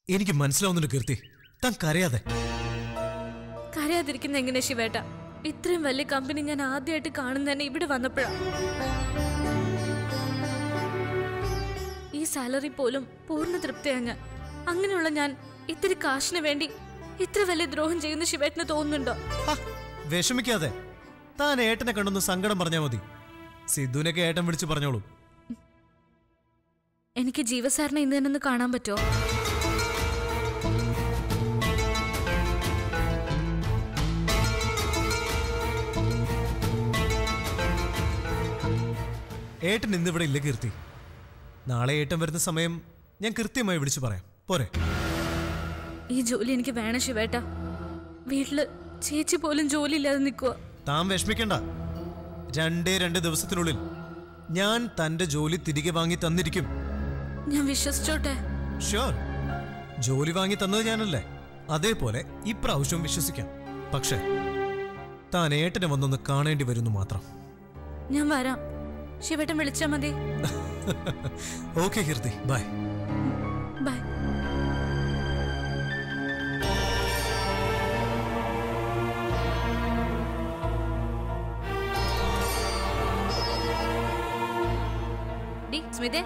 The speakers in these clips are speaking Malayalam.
എനിക്ക് മനസ്സിലാവുന്നുണ്ട് കീർത്തി താൻ കരയാതെ കരയാതിരിക്കുന്ന എങ്ങനെ ശിവേട്ട ഇത്രയും വലിയ കമ്പനി ഞാൻ ആദ്യമായിട്ട് കാണുന്ന തന്നെ ഇവിടെ വന്നപ്പോഴാ ഈ സാലറി പോലും പൂർണ്ണ തൃപ്തിയാ ഞാൻ അങ്ങനെയുള്ള ഞാൻ ഇത്തിരി കാശിന് വേണ്ടി ഇത്ര വലിയ ദ്രോഹം ചെയ്യുന്ന ശിവേട്ടന് തോന്നുന്നുണ്ടോ ഹ, വിഷമിക്കാതെ താൻ ഏട്ടനെ കണ്ടൊന്ന് സങ്കടം പറഞ്ഞാൽ മതി സിദ്ധുവിനൊക്കെ ഏട്ടൻ വിളിച്ച് പറഞ്ഞോളൂ എനിക്ക് ജീവസാറിനെ ഇന്ന് തന്നെ ഒന്ന് കാണാൻ പറ്റുമോ ഏട്ടൻ ഇന്നിവിടെ ഇല്ല കീർത്തി നാളെ ഏട്ടൻ വരുന്ന സമയം ഞാൻ കൃത്യമായി വിളിച്ചു പറയാം പോരെ ഈ ജോലി എനിക്ക് വേണം ശിവേട്ട വീട്ടില് ചേച്ചി പോലും ജോലി ഇല്ലാതെ നിൽക്കുക താൻ വിഷമിക്കണ്ട രണ്ടേ രണ്ട് ദിവസത്തിനുള്ളിൽ ഞാൻ തന്റെ ജോലി തിരികെ വാങ്ങി തന്നിരിക്കും ഞാൻ വിശ്വസിച്ചോട്ടെ ഷുവർ ജോലി വാങ്ങി തന്നത് ഞാനല്ലേ അതേപോലെ ഇപ്രാവശ്യം വിശ്വസിക്കാം പക്ഷേ താൻ ഏട്ടനെ വന്നൊന്ന് കാണേണ്ടി വരുന്നു മാത്രം ഞാൻ വരാം ശിവേട്ടൻ വിളിച്ചാ മതി ഓക്കെ കീർത്തി ബൈ ബൈ ഡി, സ്മിതേ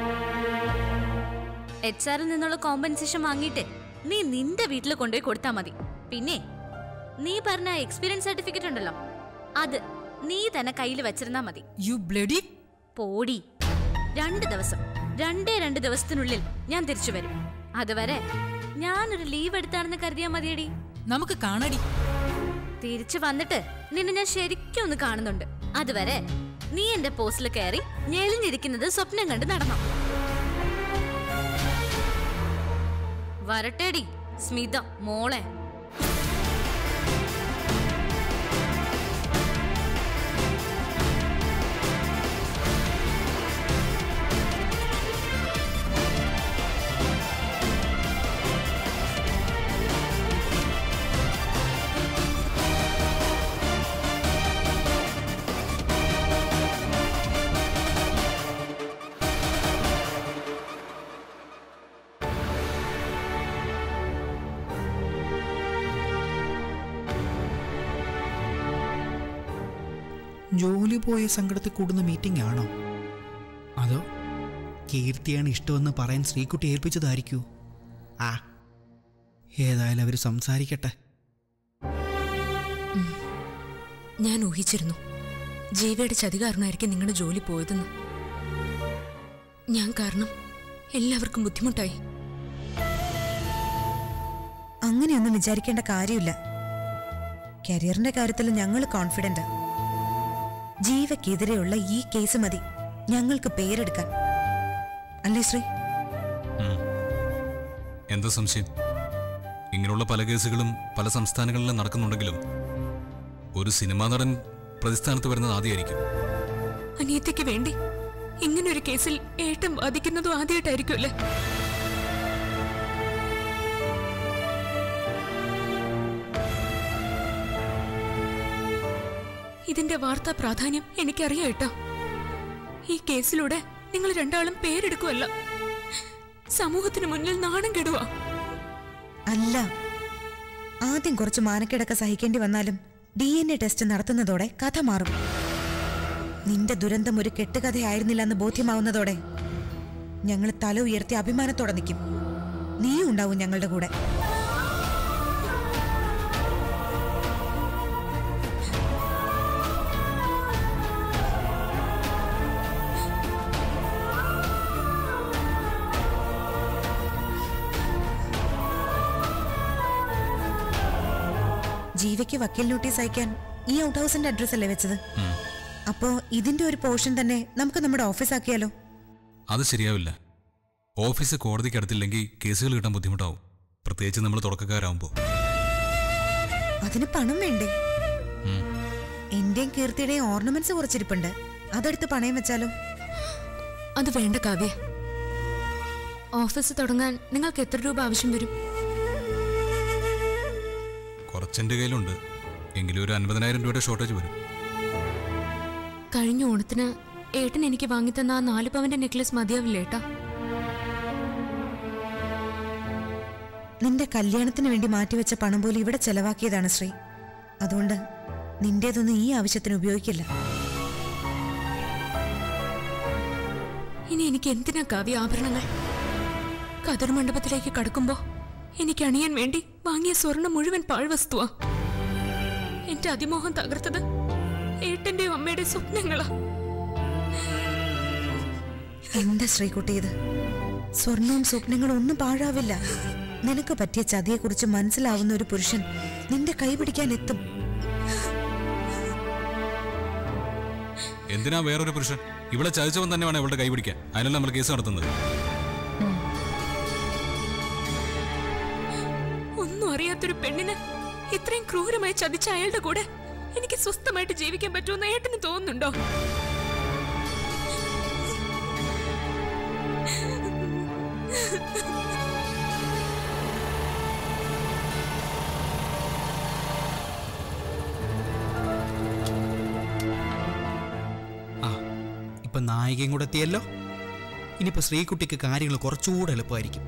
എച്ച് ആറിൽ നിന്നുള്ള കോമ്പൻസേഷൻ വാങ്ങിയിട്ട് നീ നിന്റെ വീട്ടിൽ കൊണ്ടുപോയി കൊടുത്താൽ മതി പിന്നെ നീ പറഞ്ഞ എക്സ്പീരിയൻസ് സർട്ടിഫിക്കറ്റ് ഉണ്ടല്ലോ അത് നീ തന്നെ കയ്യിൽ വെച്ചിരുന്നാ മതി യു ബ്ലഡി പോടി രണ്ട് ദിവസം രണ്ടേ രണ്ട് ദിവസത്തിനുള്ളിൽ ഞാൻ തിരിച്ചു വരും അതുവരെ ഞാനൊരു ലീവ് എടുത്താണെന്ന് കരുതിയാ മതിയടി നമുക്ക് കാണടി തിരിച്ചു വന്നിട്ട് നിന്നെ ഞാൻ ശരിക്കും ഒന്ന് കാണുന്നുണ്ട് അതുവരെ നീ എന്റെ പോസ്റ്റിൽ കയറി ഞെളിഞ്ഞിരിക്കുന്നത് സ്വപ്നം കണ്ട് നടന്നോ വരട്ടേടി സ്മിത മോളെ ജോലി പോയ സങ്കടത്തിൽ കൂടുന്ന മീറ്റിംഗ് ആണോ അതോ കീർത്തിയാണ് ഇഷ്ടമെന്ന് പറയാൻ ശ്രീകുട്ടി ഏൽപ്പിച്ചതായിരിക്കൂ ആ ഏതായാലും അവർ സംസാരിക്കട്ടെ ഞാൻ ഊഹിച്ചിരുന്നു ജീവയുടെ ചതി കാരണമായിരിക്കും നിങ്ങളുടെ ജോലി പോയതെന്ന് ഞാൻ കാരണം എല്ലാവർക്കും ബുദ്ധിമുട്ടായി അങ്ങനെയൊന്നും വിചാരിക്കേണ്ട കാര്യമില്ല കരിയറിന്റെ കാര്യത്തിൽ ഞങ്ങൾ കോൺഫിഡന്റ് ജീവക്കെതിരെയുള്ള ഈ കേസ് മതി ഞങ്ങൾക്ക് പേരെടുക്കാൻ അല്ലേ ശ്രീ എന്താ സംശയം ഇങ്ങനെയുള്ള പല കേസുകളും പല സംസ്ഥാനങ്ങളിലും നടക്കുന്നുണ്ടെങ്കിലും ഒരു സിനിമാ നടൻ പ്രതിസ്ഥാനത്ത് വരുന്നത് ആദ്യമായിരിക്കും അനിയത്തിക്ക് വേണ്ടി ഇങ്ങനൊരു കേസിൽ ഏട്ടം ബാധിക്കുന്നതും ആദ്യമായിട്ടായിരിക്കുമല്ലേ ഇതിന്റെ വാർത്താ പ്രാധാന്യം എനിക്കറിയാം ഏട്ടാ ഈ കേസിലൂടെ നിങ്ങൾ രണ്ടാളും പേരെടുക്കുമല്ല സമൂഹത്തിന് മുന്നിൽ നാണം കെടുവാ അല്ല ആദ്യം കുറച്ച് മാനക്കേടൊക്കെ സഹിക്കേണ്ടി വന്നാലും ഡി എൻ എ ടെസ്റ്റ് നടത്തുന്നതോടെ കഥ മാറും നിന്റെ ദുരന്തം ഒരു കെട്ടുകഥയായിരുന്നില്ല എന്ന് ബോധ്യമാവുന്നതോടെ ഞങ്ങൾ തല ഉയർത്തി അഭിമാനത്തോടെ നിൽക്കും നീയും ഉണ്ടാവും ഞങ്ങളുടെ കൂടെ ജീവയ്ക്ക് വക്കീൽ നോട്ടീസ് അയക്കാൻ ഈ ഔട്ട് ഹൗസിന്റെ അഡ്രസ് അല്ലേ വെച്ചത് അപ്പോ ഇതിന്റെ ഒരു പോർഷൻ തന്നെ നമുക്ക് നമ്മുടെ ഓഫീസ് ആക്കിയാലോ അത് ശരിയാവില്ല ഓഫീസ് കോടതിക്ക് അടുത്തില്ലെങ്കിൽ കേസുകൾ കിട്ടാൻ ബുദ്ധിമുട്ടാവും പ്രത്യേകിച്ച് നമ്മൾ തുടക്കക്കാരാകുമ്പോൾ അതിന് പണം വേണ്ടേ എന്റെയും കീർത്തിയുടെയും ഓർണമെന്റ്സ് കുറച്ചിരിപ്പുണ്ട് അതെടുത്ത് പണയം വെച്ചാലോ അത് വേണ്ട കാവ്യ ഓഫീസ് തുടങ്ങാൻ നിങ്ങൾക്ക് എത്ര രൂപ ആവശ്യം വരും കുറച്ചെൻ്റെ കയ്യിലുണ്ട് എങ്കിലും ഒരു അൻപതിനായിരം രൂപയുടെ ഷോർട്ടേജ് വരും കഴിഞ്ഞ ഓണത്തിന് ഏട്ടൻ എനിക്ക് വാങ്ങിത്തന്ന ആ നാല് പവന്റെ നെക്ലസ് മതിയാവില്ല ഏട്ടാ നിന്റെ കല്യാണത്തിന് വേണ്ടി മാറ്റിവെച്ച പണം പോലും ഇവിടെ ചെലവാക്കിയതാണ് ശ്രീ അതുകൊണ്ട് നിന്റേതൊന്നും ഈ ആവശ്യത്തിന് ഉപയോഗിക്കില്ല ഇനി എനിക്ക് എന്തിനാ കാവ്യ ആഭരണങ്ങൾ കതിർ മണ്ഡപത്തിലേക്ക് കടക്കുമ്പോ എനിക്ക് അണിയാൻ വേണ്ടി വാങ്ങിയ സ്വർണം മുഴുവൻ പാഴ്വസ്തുവാ എന്റെ അതിമോഹം തകർത്തത് ഏട്ടന്റെയും അമ്മയുടെയും സ്വപ്നങ്ങളാ എന്താ ശ്രീകുട്ടി ഇത് സ്വർണവും സ്വപ്നങ്ങളും ഒന്നും പാഴാവില്ല നിനക്ക് പറ്റിയ ചതിയെക്കുറിച്ച് മനസ്സിലാവുന്ന ഒരു പുരുഷൻ നിന്റെ കൈ പിടിക്കാൻ എത്തും എന്തിനാ വേറൊരു പുരുഷൻ ഇവിടെ ചതിച്ചവൻ തന്നെ വേണം ഇവളുടെ കൈ പിടിക്കാൻ അതിനല്ല നമ്മൾ കേസ് നടത്തുന്നത് ഒന്നും അറിയാത്തൊരു പെണ്ണിന് ഇത്രയും ക്രൂരമായി ചതിച്ച അയാളുടെ കൂടെ എനിക്ക് സ്വസ്ഥമായിട്ട് ജീവിക്കാൻ പറ്റുമെന്ന് ഏട്ടന് തോന്നുന്നുണ്ടോ ആ ഇപ്പൊ നായികയും കൂടെ എത്തിയല്ലോ ഇനിയിപ്പോ ശ്രീകുട്ടിക്ക് കാര്യങ്ങൾ കുറച്ചുകൂടെ എളുപ്പമായിരിക്കും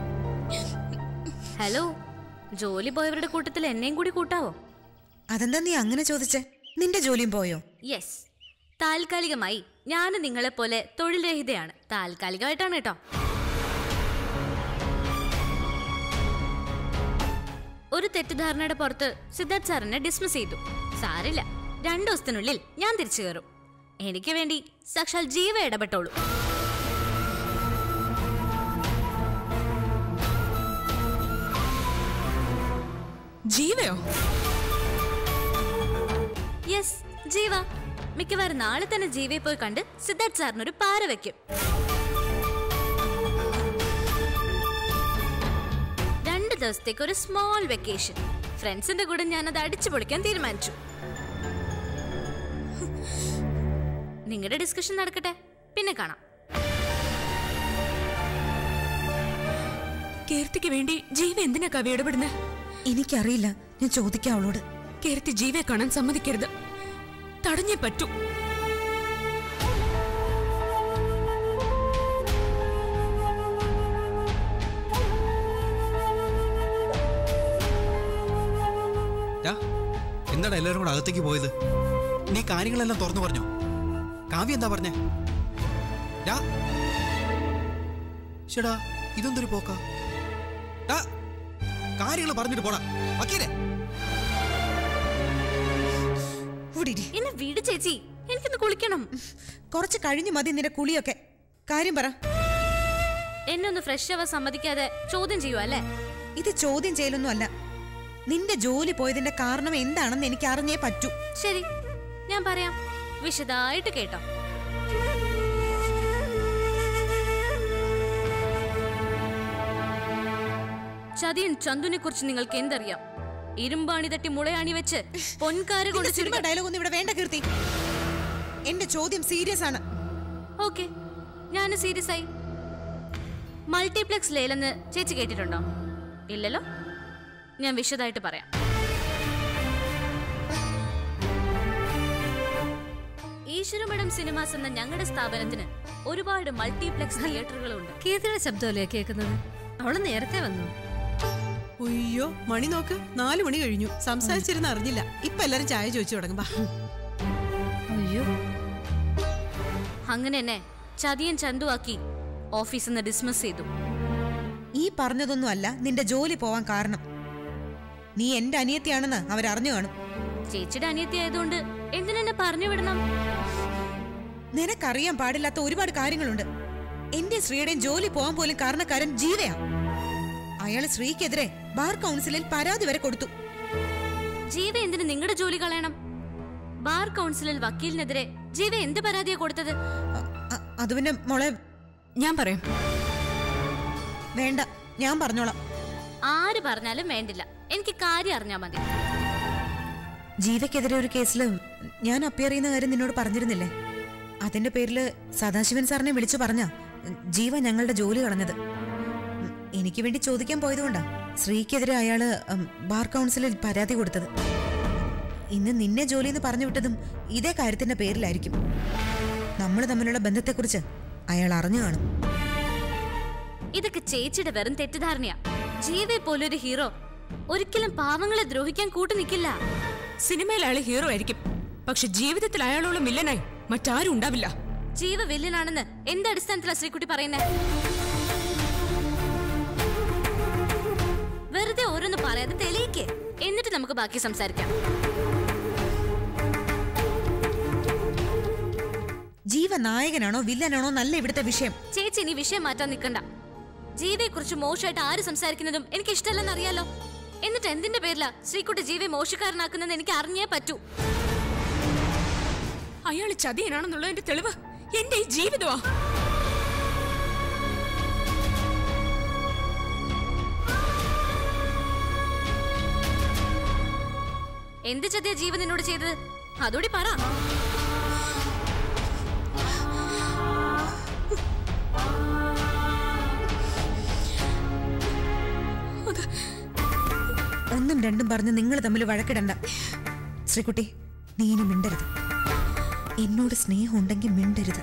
ഹലോ ജോലി പോയവരുടെ കൂട്ടത്തിൽ എന്നെയും കൂടി കൂട്ടാവോ അതെന്താ നീ അങ്ങനെ ചോദിച്ചേ നിന്റെ ജോലിയും പോയോ യെസ് താൽക്കാലികമായി ഞാൻ നിങ്ങളെ പോലെ തൊഴിൽ രഹിതയാണ് താൽക്കാലികമായിട്ടാണ് കേട്ടോ ഒരു തെറ്റിദ്ധാരണയുടെ പുറത്ത് സിദ്ധാർത്ഥ് സാറിനെ ഡിസ്മിസ് ചെയ്തു സാരില്ല രണ്ടു ദിവസത്തിനുള്ളിൽ ഞാൻ തിരിച്ചു കയറും എനിക്ക് വേണ്ടി സാക്ഷാൽ ജീവ ഇടപെട്ടോളൂ ജീവയോ യെസ് ജീവ മിക്കവാറും നാളെ തന്നെ ജീവയെ പോയി കണ്ട് സിദ്ധാർത്ഥ് സാറിനൊരു പാര വെക്കും രണ്ട് ദിവസത്തേക്ക് ഒരു സ്മോൾ വെക്കേഷൻ ഫ്രണ്ട്സിന്റെ കൂടെ ഞാനത് അടിച്ചു പൊളിക്കാൻ തീരുമാനിച്ചു നിങ്ങളുടെ ഡിസ്കഷൻ നടക്കട്ടെ പിന്നെ കാണാം കീർത്തിക്ക് വേണ്ടി ജീവ എന്തിനാ കവി ഇടപെടുന്നത് എനിക്കറിയില്ല ഞാൻ ചോദിക്കാം അവളോട് കീർത്തി ജീവയെ കാണാൻ സമ്മതിക്കരുത് തടഞ്ഞേ പറ്റൂ ടാ, എന്താടാ എല്ലാവരും കൂടെ അകത്തേക്ക് പോയത് നീ കാര്യങ്ങളെല്ലാം തുറന്നു പറഞ്ഞോ കാവ്യ എന്താ പറഞ്ഞേ ഡാ ചേടാ ഇതെന്തൊരു പോക്ക കാര്യങ്ങൾ പറഞ്ഞിട്ട് പോടാ വക്കീലേ ഇവിടിരി. എന്നെ വീട് ചേച്ചി എനിക്കൊന്ന് കുളിക്കണം കുറച്ച് കഴിഞ്ഞു മതി നിന്റെ കുളിയൊക്കെ കാര്യം പറ എന്നെ ഒന്ന് ഫ്രഷ് ആവാൻ സമ്മതിക്കാതെ ചോദ്യം ചെയ്യുക അല്ലേ ഇത് ചോദ്യം ചെയ്യലൊന്നും അല്ല നിന്റെ ജോലി പോയതിന്റെ കാരണം എന്താണെന്ന് എനിക്ക് അറിഞ്ഞേ പറ്റൂ ശരി ഞാൻ പറയാം വിശദായിട്ട് കേട്ടോ ചതിയൻ ചന്തുനെ കുറിച്ച് നിങ്ങൾക്ക് എന്തറിയാം ഇരുമ്പാണി തട്ടി മുളയാണി വെച്ച് പൊൻകാര കൊണ്ട് നിന്റെ സിനിമ ഡയലോഗ് ഒന്നും ഇവിടെ വേണ്ട കീർത്തി എന്റെ ചോദ്യം സീരിയസ് ആണ് ഓക്കെ ഞാൻ സീരിയസ് ആയി മൾട്ടിപ്ലെക്സ് ലേലെന്ന് ചേച്ചി കേട്ടിട്ടുണ്ടോ ഇല്ലല്ലോ ഞാൻ വിശദമായിട്ട് പറയാം ഈശ്വരമഠം സിനിമാസ് എന്ന ഞങ്ങളുടെ സ്ഥാപനത്തിന് ഒരുപാട് മൾട്ടിപ്ലെക്സ് തിയേറ്ററുകളുണ്ട് കീർത്തിയുടെ ശബ്ദമല്ലേ കേൾക്കുന്നത് അവള് നേരത്തെ വന്നു അയ്യോ മണി നോക്ക് നാലു മണി കഴിഞ്ഞു സംസാരിച്ചിരുന്ന് അറിഞ്ഞില്ല ഇപ്പൊ എല്ലാരും ചായ ചോദിച്ചു തുടങ്ങും ബാ. അയ്യോ അങ്ങനെ എന്നെ ചതിയൻ ചന്തുവാക്കി ഓഫീസിൽ നിന്ന് ഡിസ്മിസ് ചെയ്തു ഈ പറഞ്ഞതൊന്നും അല്ല നിന്റെ ജോലി പോവാൻ കാരണം നീ എന്റെ അനിയത്തിയാണെന്ന് അവരറിഞ്ഞു കാണും ചേച്ചിയുടെ അനിയത്തി ആയതുകൊണ്ട് എന്തിനെന്നെ പറഞ്ഞു വിടണം നിനക്കറിയാൻ പാടില്ലാത്ത ഒരുപാട് കാര്യങ്ങളുണ്ട് എന്റെ ശ്രീയുടെയും ജോലി പോവാൻ പോലും കാരണക്കാരൻ ജീവയാ അയാൾ ശ്രീക്കെതിരെ ബാർ കൗൺസിലിൽ പരാതി വരെ കൊടുത്തു ജീവ എന്തിന് നിങ്ങളുടെ ജോലി കളയണം ബാർ കൗൺസിലിൽ വക്കീലിനെതിരെ ജീവ എന്ത് പരാതിയാ കൊടുത്തത് അ- അ- അത് പിന്നെ മോളെ ഞാൻ പറയാം വേണ്ട ഞാൻ പറഞ്ഞോളാം ആര് പറഞ്ഞാലും വേണ്ടില്ല എനിക്ക് കാര്യം അറിഞ്ഞാ മതി ജീവയ്ക്കെതിരെ ഒരു കേസിൽ ഞാൻ അപ്പിയർ ചെയ്യുന്ന കാര്യം നിന്നോട് പറഞ്ഞിരുന്നില്ലേ അതിന്റെ പേരിൽ സദാശിവൻ സാറിനെ വിളിച്ചു പറഞ്ഞ ജീവ ഞങ്ങളുടെ ജോലി കളഞ്ഞത് ഉം, എനിക്ക് വേണ്ടി ചോദിക്കാൻ പോയതുകൊണ്ടാ ശ്രീക്കെതിരെ അയാള് ഉം, ബാർ കൗൺസിലിൽ പരാതി കൊടുത്തത് ഇന്ന് നിന്നെ ജോലി എന്ന് പറഞ്ഞു വിട്ടതും ഇതേ കാര്യത്തിന്റെ പേരിലായിരിക്കും നമ്മൾ തമ്മിലുള്ള ബന്ധത്തെക്കുറിച്ച് അയാൾ അറിഞ്ഞു കാണും ഇതൊക്കെ ചേച്ചിയുടെ വെറും തെറ്റിദ്ധാരണയാ ജീവയെ പോലൊരു ഹീറോ ഒരിക്കലും പാവങ്ങളെ ദ്രോഹിക്കാൻ കൂട്ടു നിൽക്കില്ല സിനിമയിൽ അയാൾ ഹീറോ ആയിരിക്കും പക്ഷെ ജീവിതത്തിൽ അയാളോളം വില്ലനായി മറ്റാരും ഉണ്ടാവില്ല ജീവ വില്ലനാണെന്ന് എന്ത് അടിസ്ഥാനത്തിലാ ശ്രീകുട്ടി പറയുന്നേ വെറുതെ ഓരോന്ന് പറയാതെ തെളിയിക്കേ എന്നിട്ട് നമുക്ക് ബാക്കി സംസാരിക്കാം ജീവ നായകനാണോ വില്ലനാണോ നല്ല ഇവിടുത്തെ വിഷയം ചേച്ചി ഇനി വിഷയം മാറ്റാൻ നിൽക്കണ്ട ജീവയെ കുറിച്ച് മോശമായിട്ട് ആര് സംസാരിക്കുന്നതും എനിക്ക് ഇഷ്ടമല്ലെന്ന് അറിയാലോ എന്നിട്ട് എന്തിന്റെ പേരിലാ ശ്രീകുട്ടി ജീവയെ മോശക്കാരനാക്കുന്നത് എനിക്ക് അറിഞ്ഞേ പറ്റൂ അയാൾ ചതിയനാണെന്നുള്ളതിന്റെ തെളിവ് എന്റെ ഈ ജീവിതമാ എന്ത് ചതിയ ജീവ നിന്നോട് ചെയ്തത് അതോടി പറ ഒന്നും രണ്ടും പറഞ്ഞ് നിങ്ങൾ തമ്മിൽ വഴക്കിടണ്ട ശ്രീകുട്ടി നീ ഇനി മിണ്ടരുത് എന്നോട് സ്നേഹം ഉണ്ടെങ്കിൽ മിണ്ടരുത്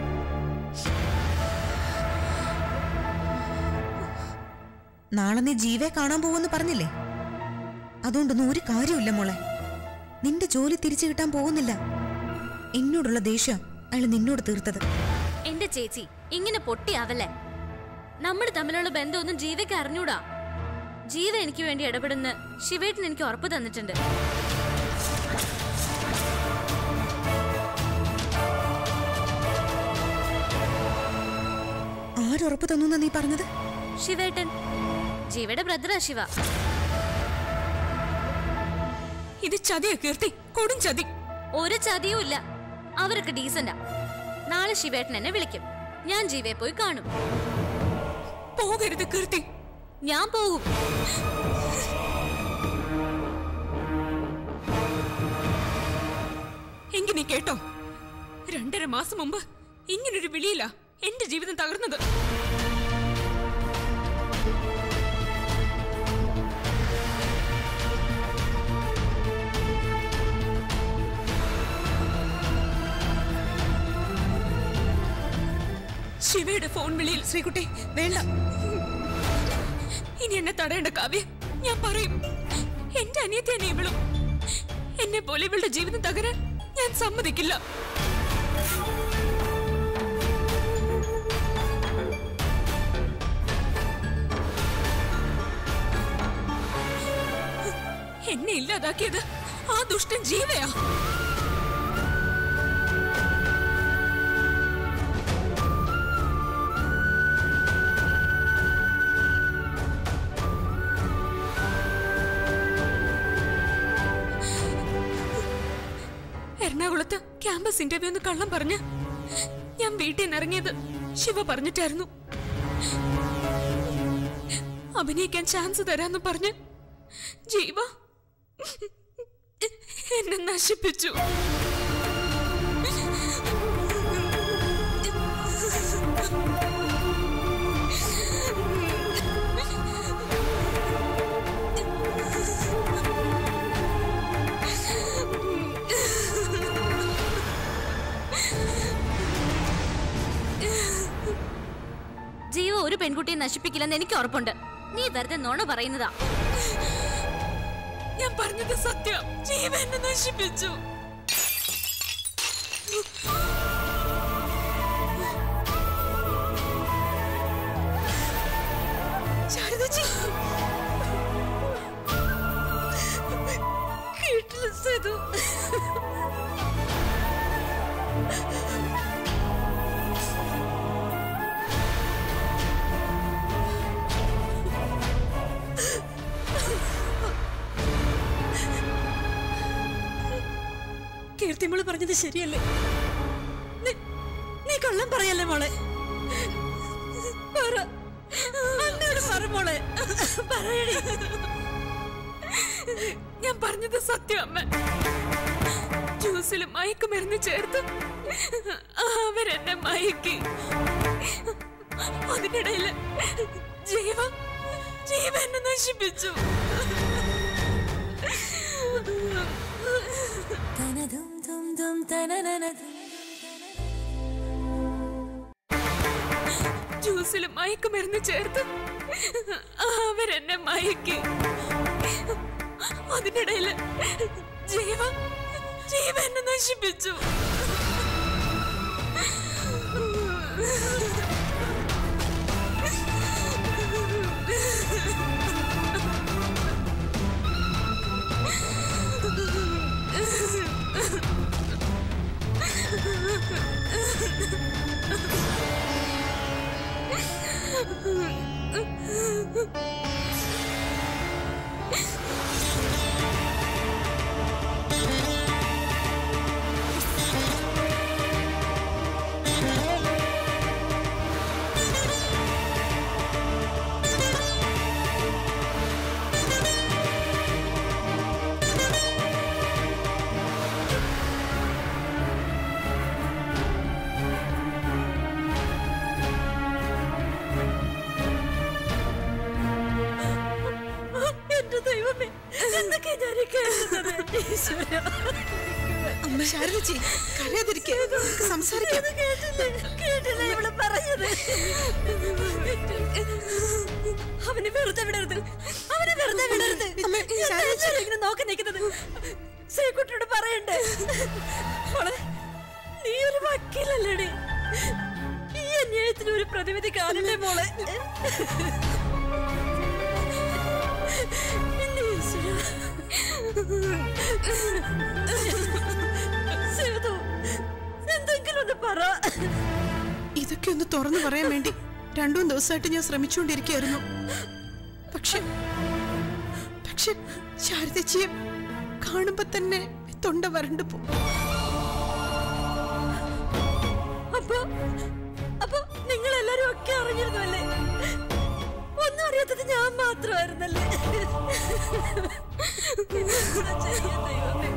നാളെ നീ ജീവയെ കാണാൻ പോകുമെന്ന് പറഞ്ഞില്ലേ അതുകൊണ്ടൊന്നും ഒരു കാര്യമില്ല മോളെ നിന്റെ ജോലി തിരിച്ചു കിട്ടാൻ പോകുന്നില്ല എന്നോടുള്ള ദേഷ്യം അയാൾ നിന്നോട് തീർത്തത് എന്റെ ചേച്ചി ഇങ്ങനെ പൊട്ടിയാവല്ലേ നമ്മൾ തമ്മിലുള്ള ബന്ധമൊന്നും ജീവയ്ക്ക് അറിഞ്ഞൂടാ ജീവ എനിക്ക് വേണ്ടി ഇടപെടുന്ന ശിവേട്ടൻ എനിക്ക് ഉറപ്പ് തന്നിട്ടുണ്ട് ആരുറപ്പ് തന്നു എന്നാ നീ പറഞ്ഞത് ശിവേട്ടൻ ജീവയുടെ ബ്രദറാ ശിവ ഇത് ചതിയാ കീർത്തി കൊടും ചതി ഒരു ചതിയും ഇല്ല അവരൊക്കെ ഡീസന്റാ നാളെ ശിവേട്ടൻ എന്നെ വിളിക്കും ഞാൻ ജീവയെ പോയി കാണും പോകരുത് കീർത്തി ഞാൻ പോകും എങ്കി നീ കേട്ടോ രണ്ടര മാസം മുമ്പ് ഇങ്ങനൊരു വിളിയില്ല എന്റെ ജീവിതം തകർന്നത് ശിവയുടെ ഫോൺ വിളിയിൽ ശ്രീകുട്ടി വേണ്ട ഇനി എന്നെ തടയേണ്ട കാവ്യ ഞാൻ പറയും എന്റെ അനിയത്തി തന്നെ ഇവളും എന്നെ പോലെ ഇവളുടെ ജീവിതം തകരാൻ ഞാൻ സമ്മതിക്കില്ല എന്നെ ഇല്ലാതാക്കിയത് ആ ദുഷ്ടൻ ജീവയാ എറണാകുളത്ത് ക്യാമ്പസ് ഇന്റർവ്യൂ എന്ന് കള്ളം പറഞ്ഞ് ഞാൻ വീട്ടിൽ നിന്ന് ഇറങ്ങിയത് ശിവ പറഞ്ഞിട്ടായിരുന്നു അഭിനയിക്കാൻ ചാൻസ് തരാന്ന് പറഞ്ഞ് ജീവ എന്നെ നശിപ്പിച്ചു ജീവ ഒരു പെൺകുട്ടിയെ നശിപ്പിക്കില്ലെന്ന് എനിക്ക് ഉറപ്പുണ്ട് നീ വെറുതെ നുണ പറയുന്നതാ ഞാൻ പറഞ്ഞത് സത്യം ജീവ എന്നെ നശിപ്പിച്ചു ശാരദച്ചി കേട്ടില്ല സേതു കീർത്തിമോള് പറഞ്ഞത് ശരിയല്ലേ നീ- നീ കള്ളം പറയല്ലേ മോളെ പറ എന്നോട് പറ മോളെ പറയടി ഞാൻ പറഞ്ഞത് സത്യം അമ്മ ജ്യൂസിൽ മയക്കുമരുന്ന് ചേർത്ത് അവരെന്നെ മയക്കി അതിനിടയിൽ ജീവ ജീവ എന്നെ നശിപ്പിച്ചു ജ്യൂസിൽ മയക്കുമരുന്ന് ചേർത്ത് അവരെന്നെ മയക്കി അതിനിടയിൽ ജീവ ജീവ എന്നെ നശിപ്പിച്ചു എന്റെ ദൈവമേ എന്തൊക്കെ ഞാൻ കേൾക്കുന്നത് എന്റെ ഈശ്വരാ. അമ്മ ശാരദച്ചി കരയാതിരിക്കെ സംസാരിക്കാം കേട്ടില്ലേ കേട്ടില്ലേ ഇവള് പറഞ്ഞത് അവനെ വെറുതെ വിടരുത് അവനെ വെറുതെ വിടരുത് അമ്മേ, ശാരദ എന്താണ് ഇങ്ങനെ നോക്കി നിൽക്കുന്നത് ശ്രീകുട്ടിയോട് പറയണ്ടേ മോളെ നീ ഒരു വക്കീലല്ലേടി ഈ അന്യായത്തിന് ഒരു പ്രതിവിധി കാണണ്ടേ മോളെ എന്റെ ഈശ്വരാ. സേതു, എന്തെങ്കിലും ഒന്ന് പറ ഇതൊക്കെ ഒന്ന് തുറന്നു പറയാൻ വേണ്ടി രണ്ടു മൂന്ന് ദിവസമായിട്ട് ഞാൻ ശ്രമിച്ചുകൊണ്ടിരിക്കുകയായിരുന്നു പക്ഷെ പക്ഷെ ശാരദച്ചിയെ കാണുമ്പോ തന്നെ തൊണ്ട വരണ്ടു പോ അപ്പൊ അപ്പൊ നിങ്ങൾ എല്ലാരും ഒക്കെ അറിഞ്ഞിരുന്നല്ലേ ഒന്നും അറിയാത്തത് ഞാൻ മാത്രമായിരുന്നല്ലേ എന്താ ചെയ്യാ ദൈവമേ?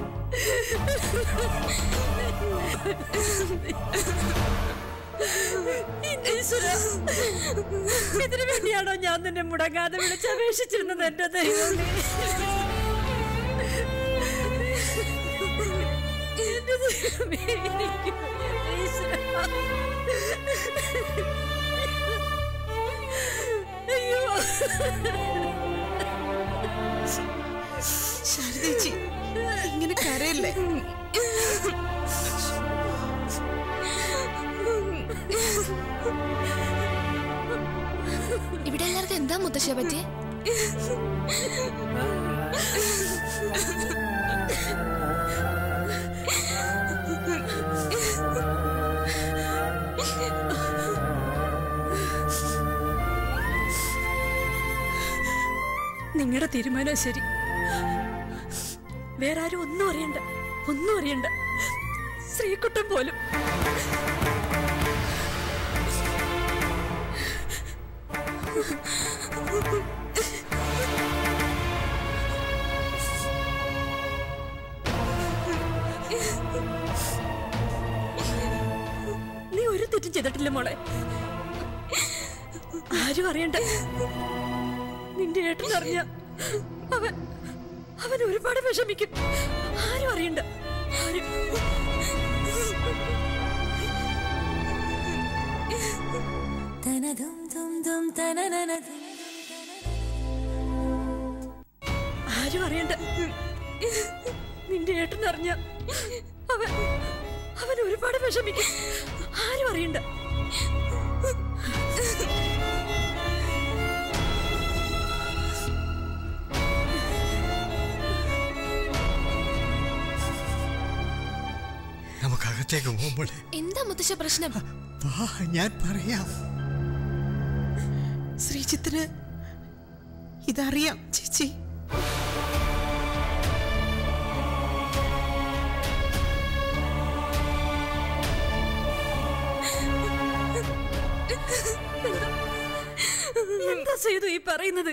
എന്റെ ഈശ്വരാ, ഇതിനു വേണ്ടിയാണോ ഞാൻ നിന്നെ മുടങ്ങാതെ വിളിച്ചപേക്ഷിച്ചിരുന്നത് എന്റെ ദൈവമേ എന്റെ ദൈവമേ എനിക്ക് എന്റെ ഈശ്വരാ. അയ്യോ ശാരദേച്ചി ഇങ്ങനെ കരയല്ലേ ഇവിടെ എല്ലാവർക്കും എന്താ മുത്തശ്ശിയെ പറ്റി നിങ്ങളുടെ തീരുമാനം ശരി വേറെ ആരും ഒന്നും അറിയണ്ട ഒന്നും അറിയണ്ട ശ്രീകുട്ടൻ പോലും നീ ഒരു തെറ്റും ചെയ്തിട്ടില്ല മോളെ ആരും അറിയണ്ട നിന്റെ ഏട്ടൻ അറിഞ്ഞ അവൻ അവൻ ഒരുപാട് വിഷമിക്കും ആരും അറിയണ്ട ആരും ആരും അറിയണ്ട നിന്റെ ഏട്ടൻ അറിഞ്ഞ അവൻ അവൻ ഒരുപാട് വിഷമിക്കും ആരും അറിയണ്ട നമുക്ക് അകത്തേക്ക് പോകുമ്പോഴേ എന്താ മുത്തശ്ശ പ്രശ്നം വാ ഞാൻ പറയാം ശ്രീജിത്തിന് ഇതറിയാം ചേച്ചി എന്താ ചെയ്തു ഈ പറയുന്നത്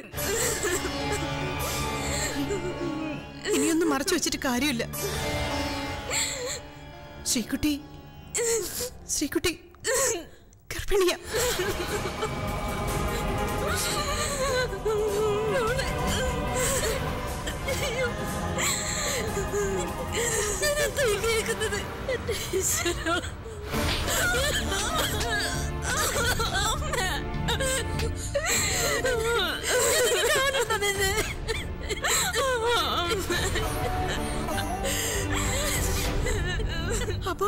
ഇനിയൊന്നും മറച്ചു വെച്ചിട്ട് കാര്യമില്ല ശ്രീകുട്ടി ശ്രീകുട്ടി ഗർഭിണിയ മോളെ. അയ്യോ. ഞാനെന്താ ഈ കേൾക്കുന്നത് എന്റെ ഈശ്വരാ. അമ്മ.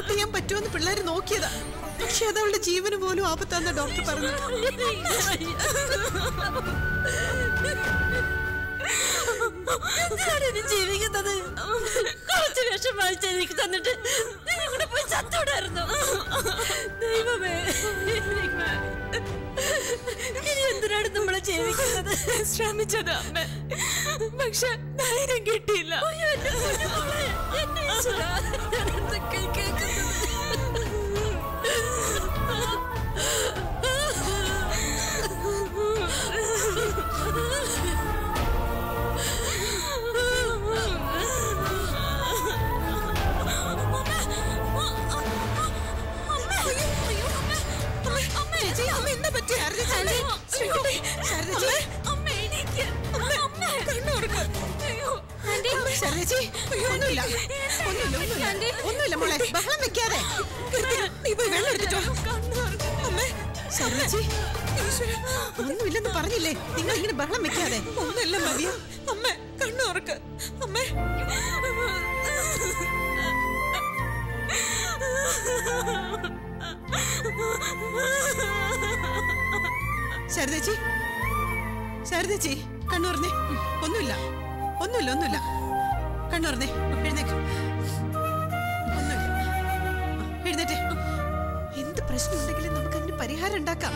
അബോർട്ട് ചെയ്യാൻ പറ്റുമെന്ന് പിള്ളേര് നോക്കിയതാ പക്ഷെ അത് അവളുടെ ജീവന് പോലും ആപത്താന്ന ഡോക്ടർ പറഞ്ഞു എന്തിനാണ് ഇനി ജീവിക്കുന്നത് കുറച്ച് വിഷം വാങ്ങിച്ച് എനിക്ക് തന്നിട്ട് നീ ഇവിടെ പോയി ചത്തോടായിരുന്നു ദൈവമേ ഇനി എന്തിനാണ് നമ്മളെ ജീവിക്കുന്നത് ശ്രമിച്ചത് അമ്മ പക്ഷെ ധൈര്യം കിട്ടിയില്ല അയ്യോ, എന്റെ കുഞ്ഞുമോളെ, എന്റെ ഈശ്വരാ, ഞാൻ എന്തൊക്കെ ശരചി ഒന്നുമില്ല ഒന്നുമില്ല ഒന്നുമില്ല ഒന്നുമില്ല മോളെ ബഹളം വെക്കാതെ കീർത്തി, നീ പോയി വെള്ളം എടുത്തിട്ടോ അമ്മേ ശരചി ഒന്നുമില്ലെന്ന് പറഞ്ഞില്ലേ നിങ്ങൾ ഇങ്ങനെ ബഹളം വെക്കാതെ ഒന്നുമില്ല മതിയോ അമ്മ കണ്ണു ഉറക്ക് അമ്മേ ശാരദച്ചി ശാരദച്ചി കണ്ണൂർന്നേ ഒന്നുമില്ല ഒന്നുമില്ല ഒന്നുമില്ല കണ്ണൂർന്നേ എഴുന്നേക്ക് ഒന്നുമില്ല എഴുന്നേറ്റേ എന്ത് പ്രശ്നം ഉണ്ടെങ്കിലും നമുക്ക് അതിന് പരിഹാരം ഉണ്ടാക്കാം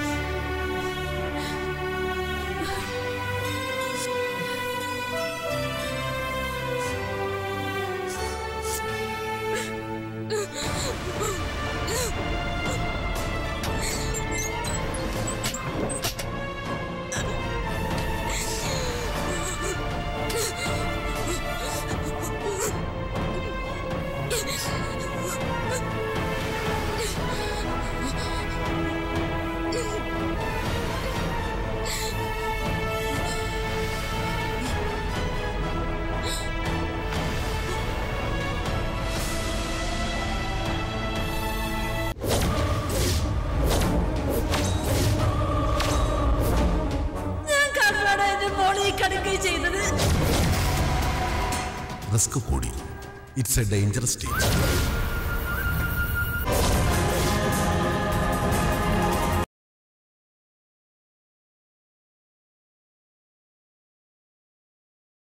ഞാൻ കാരണമാണ് എന്റെ മോളെ ഈ കടുക്കുകയും ചെയ്തത് റിസ്ക് കൂടി ഇറ്റ്സ് എ ഡേഞ്ചറസ് സ്റ്റേജ്